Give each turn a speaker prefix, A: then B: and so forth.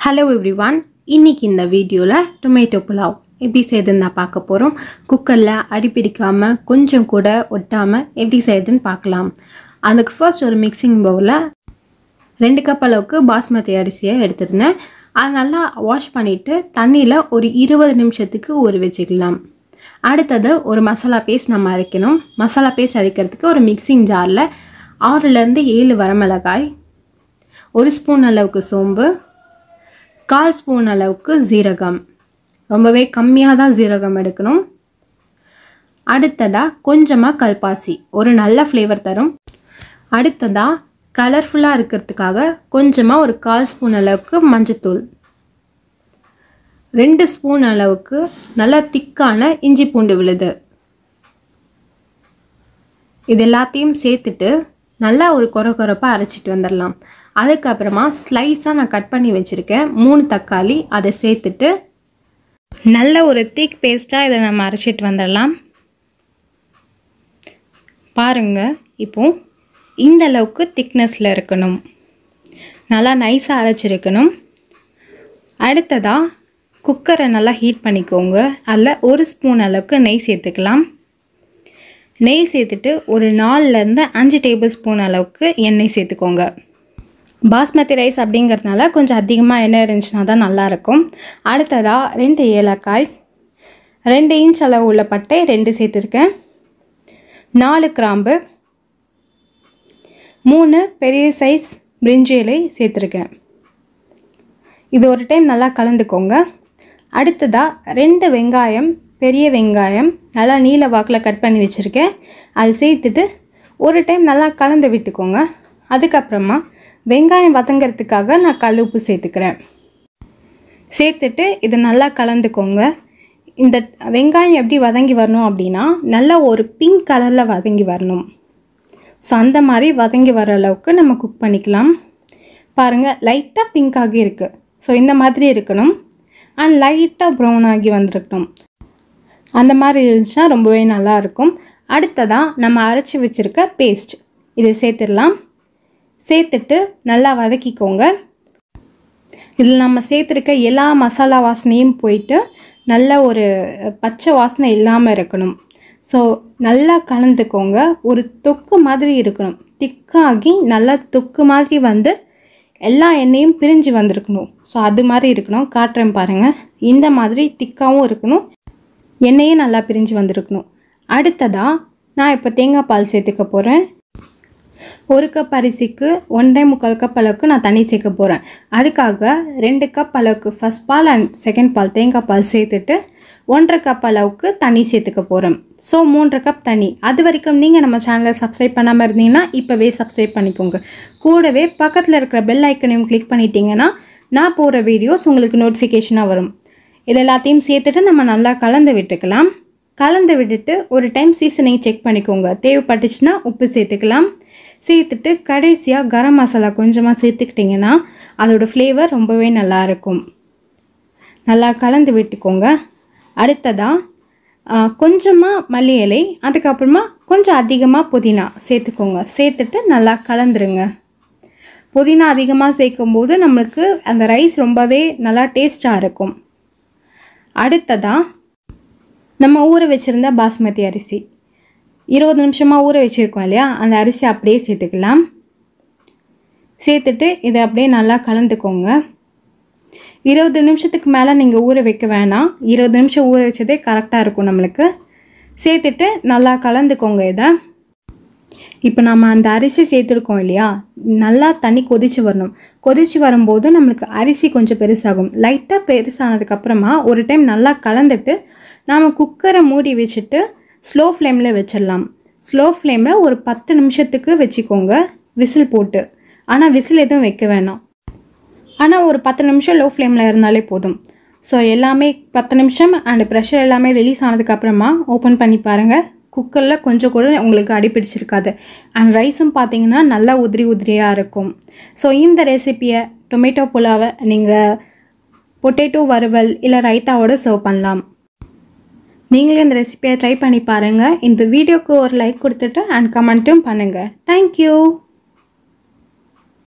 A: hello everyone இன்னைக்கு இந்த வீடியோவில் டொமேட்டோ புலாவ் எப்படி செய்யுதுன்னு நான் பார்க்க போகிறோம் குக்கரில் அடிப்பிடிக்காமல் கொஞ்சம் கூட ஒட்டாமல் எப்படி செய்யுதுன்னு பார்க்கலாம் அதுக்கு ஃபர்ஸ்ட் ஒரு மிக்சிங் பவுலில் ரெண்டு கப் அளவுக்கு பாஸ்மதி அரிசியை எடுத்திருந்தேன் அதை நல்லா வாஷ் பண்ணிவிட்டு தண்ணியில் ஒரு இருபது நிமிஷத்துக்கு ஊற வச்சுக்கலாம் அடுத்தது ஒரு மசாலா பேஸ்ட் நம்ம அரைக்கணும் மசாலா பேஸ்ட் அரைக்கிறதுக்கு ஒரு மிக்சிங் ஜாரில் ஆறுலேருந்து ஏழு வரமிளகாய் ஒரு ஸ்பூன் அளவுக்கு சோம்பு கால் ஸ்பூன் அளவுக்கு ஜீரகம் ரொம்பவே கம்மியாக தான் ஜீரகம் எடுக்கணும் அடுத்ததாக கொஞ்சமாக கல்பாசி ஒரு நல்ல ஃப்ளேவர் தரும் அடுத்ததாக கலர்ஃபுல்லாக இருக்கிறதுக்காக கொஞ்சமாக ஒரு கால் ஸ்பூன் அளவுக்கு மஞ்சத்தூள் ரெண்டு ஸ்பூன் அளவுக்கு நல்லா திக்கான இஞ்சி பூண்டு விழுது இது எல்லாத்தையும் சேர்த்துட்டு நல்லா ஒரு கொர கொரப்பாக அரைச்சிட்டு வந்துடலாம் அதுக்கப்புறமா ஸ்லைஸாக நான் கட் பண்ணி வச்சுருக்கேன் மூணு தக்காளி அதை சேர்த்துட்டு நல்ல ஒரு திக் பேஸ்ட்டாக இதை நம்ம அரைச்சிட்டு வந்துடலாம் பாருங்கள் இப்போ இந்த அளவுக்கு திக்னஸில் இருக்கணும் நல்லா நைஸாக அரைச்சிருக்கணும் அடுத்ததாக குக்கரை நல்லா ஹீட் பண்ணிக்கோங்க அதில் ஒரு ஸ்பூன் அளவுக்கு நெய் சேர்த்துக்கலாம் நெய் சேர்த்துட்டு ஒரு நாலுலேருந்து அஞ்சு டேபிள் ஸ்பூன் அளவுக்கு எண்ணெய் சேர்த்துக்கோங்க பாஸ்மதி ரைஸ் அப்படிங்கிறதுனால கொஞ்சம் அதிகமாக எண்ணெய் இருந்துச்சுன்னா தான் நல்லாயிருக்கும் அடுத்ததாக ரெண்டு ஏலக்காய் ரெண்டு இன்ச் அளவு உள்ள பட்டை ரெண்டு சேர்த்துருக்கேன் நாலு கிராம்பு மூணு பெரிய சைஸ் பிரிஞ்சி இலை சேர்த்துருக்கேன் இது ஒரு டைம் நல்லா கலந்துக்கோங்க அடுத்ததாக ரெண்டு வெங்காயம் பெரிய வெங்காயம் நல்லா நீல வாக்கில் கட் பண்ணி வச்சுருக்கேன் அது சேர்த்துட்டு ஒரு டைம் நல்லா கலந்து விட்டுக்கோங்க அதுக்கப்புறமா வெங்காயம் வதங்கிறதுக்காக நான் கல் உப்பு சேர்த்துக்கிறேன் சேர்த்துட்டு இது நல்லா கலந்துக்கோங்க இந்த வெங்காயம் எப்படி வதங்கி வரணும் அப்படின்னா நல்லா ஒரு பிங்க் கலரில் வதங்கி வரணும் ஸோ அந்த மாதிரி வதங்கி வர அளவுக்கு நம்ம குக் பண்ணிக்கலாம் பாருங்கள் லைட்டாக பிங்க் ஆகி இருக்குது ஸோ இந்த மாதிரி இருக்கணும் அண்ட் லைட்டாக ப்ரௌன் ஆகி வந்திருக்கணும் அந்த மாதிரி இருந்துச்சுன்னா ரொம்பவே நல்லாயிருக்கும் அடுத்ததாக நம்ம அரைச்சி வச்சுருக்க பேஸ்ட் இதை சேர்த்துடலாம் சேர்த்துட்டு நல்லா வதக்கிக்கோங்க இதில் நம்ம சேர்த்துருக்க எல்லா மசாலா வாசனையும் போயிட்டு நல்ல ஒரு பச்சை வாசனை இல்லாமல் இருக்கணும் ஸோ நல்லா கலந்துக்கோங்க ஒரு தொக்கு மாதிரி இருக்கணும் திக்காகி நல்லா தொக்கு மாதிரி வந்து எல்லா எண்ணெயும் பிரிஞ்சு வந்திருக்கணும் ஸோ அது மாதிரி இருக்கணும் காட்டுறேன் பாருங்கள் இந்த மாதிரி திக்காகவும் இருக்கணும் எண்ணெயும் நல்லா பிரிஞ்சு வந்திருக்கணும் அடுத்ததாக நான் இப்போ தேங்காய் பால் சேர்த்துக்க போகிறேன் ஒரு கப் அரிசிக்கு ஒன்றே முக்கால் கப் அளவுக்கு நான் தண்ணி சேர்க்க போகிறேன் அதுக்காக ரெண்டு கப் அளவுக்கு ஃபஸ்ட் பால் அண்ட் செகண்ட் பால் தேங்காய் பால் சேர்த்துட்டு ஒன்றரை கப் அளவுக்கு தண்ணி சேர்த்துக்க போகிறேன் ஸோ மூன்றரை கப் தண்ணி அது வரைக்கும் நீங்கள் நம்ம சேனலை சப்ஸ்கிரைப் பண்ணாமல் இருந்தீங்கன்னா இப்போவே சப்ஸ்கிரைப் பண்ணிக்கோங்க கூடவே பக்கத்தில் இருக்கிற பெல் ஐக்கனையும் கிளிக் பண்ணிட்டீங்கன்னா நான் போகிற வீடியோஸ் உங்களுக்கு நோட்டிஃபிகேஷனாக வரும் இது எல்லாத்தையும் சேர்த்துட்டு நம்ம நல்லா கலந்து விட்டுக்கலாம் கலந்து விட்டுட்டு ஒரு டைம் சீசனிங் செக் பண்ணிக்கோங்க தேவைப்பட்டுச்சுன்னா உப்பு சேர்த்துக்கலாம் சேர்த்துட்டு கடைசியாக கரம் மசாலா கொஞ்சமாக சேர்த்துக்கிட்டிங்கன்னா அதோடய ஃப்ளேவர் ரொம்பவே நல்லாயிருக்கும் நல்லா கலந்து விட்டுக்கோங்க அடுத்ததாக கொஞ்சமாக மல்லி இலை அதுக்கப்புறமா கொஞ்சம் அதிகமாக புதினா சேர்த்துக்கோங்க சேர்த்துட்டு நல்லா கலந்துருங்க புதினா அதிகமாக சேர்க்கும்போது நம்மளுக்கு அந்த ரைஸ் ரொம்பவே நல்லா டேஸ்ட்டாக இருக்கும் அடுத்ததாக நம்ம ஊற வச்சுருந்த பாஸ்மதி அரிசி இருபது நிமிஷமாக ஊற வச்சுருக்கோம் இல்லையா அந்த அரிசி அப்படியே சேர்த்துக்கலாம் சேர்த்துட்டு இதை அப்படியே நல்லா கலந்துக்கோங்க இருபது நிமிஷத்துக்கு மேலே நீங்கள் ஊற வைக்க வேணாம் இருபது நிமிஷம் ஊற வச்சதே கரெக்டாக இருக்கும் நம்மளுக்கு சேர்த்துட்டு நல்லா கலந்துக்கோங்க இதை இப்போ நம்ம அந்த அரிசி சேர்த்துருக்கோம் இல்லையா நல்லா தண்ணி கொதித்து வரணும் கொதித்து வரும்போது நம்மளுக்கு அரிசி கொஞ்சம் பெருசாகும் லைட்டாக பெருசானதுக்கப்புறமா ஒரு டைம் நல்லா கலந்துட்டு நாம் குக்கரை மூடி வச்சுட்டு ஸ்லோ ஃப்ளேமில் வச்சிடலாம் ஸ்லோ ஃப்ளேமில் ஒரு பத்து நிமிஷத்துக்கு வச்சுக்கோங்க விசில் போட்டு ஆனால் விசில் எதுவும் வைக்க வேணாம் ஆனால் ஒரு பத்து நிமிஷம் லோ ஃப்ளேமில் இருந்தாலே போதும் ஸோ எல்லாமே பத்து நிமிஷம் அண்ட் ப்ரெஷர் எல்லாமே ரிலீஸ் ஆனதுக்கப்புறமா ஓப்பன் பண்ணி பாருங்கள் குக்கரில் கொஞ்சம் கூட உங்களுக்கு அடிப்பிடிச்சிருக்காது அண்ட் ரைஸும் பார்த்தீங்கன்னா நல்லா உதிரி உதிரியாக இருக்கும் ஸோ இந்த ரெசிப்பியை டொமேட்டோ புலாவை நீங்கள் பொட்டேட்டோ வறுவல் இல்லை ரைத்தாவோட சர்வ் பண்ணலாம் நீங்களும் இந்த ரெசிபியை ட்ரை பண்ணி பாருங்கள் இந்த வீடியோக்கு ஒரு லைக் கொடுத்துட்டு அண்ட் கமெண்ட்டும் பண்ணுங்கள் தேங்க்யூ